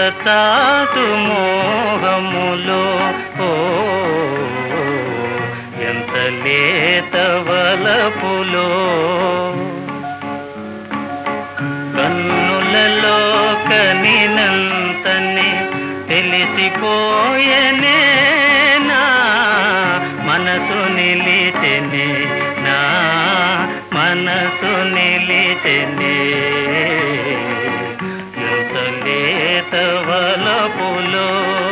చాటు మోహములో ఓ ఎంత లేత వలపులో కన్నులలో కనినంతనే తెలిసిపోయనే నా మనసు నిలిచెనే నా మనసు నిలిచెనే ఎంత లేత వలపులో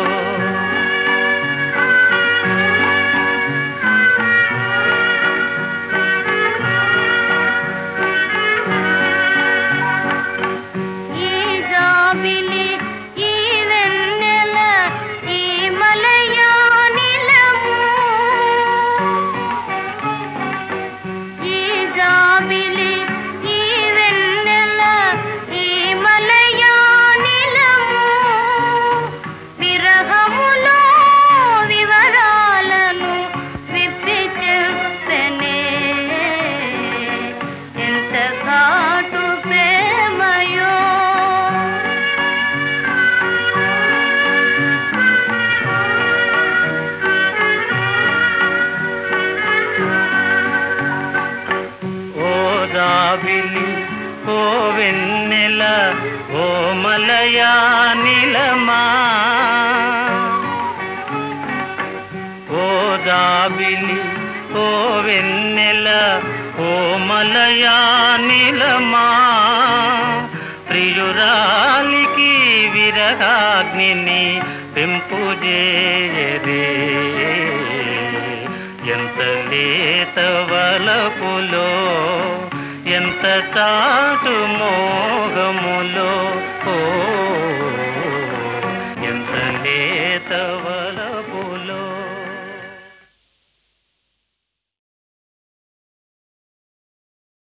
ఈ జాబిలి ఈ వెన్నెల ఈ మలయానిలము ఈ జాబిలి ఈ వెన్నెల ఈ మలయానిలము విరహములో వివరాలను విప్పి చెప్పనే ఎంత ఘాటు ప్రేమయో ఓ దావిలి ఓ వెన్నెల ఓ మలయా నిలమా ఓ దావిలి ఓ వెన్నెల ఓ మలయా నిలమా ప్రియురాలికి విరహాగ్నిని పెంపు చేయరే ఎంత లేత వలపులో ఎంత చాటు మోహములో ఓ ఎంత లేత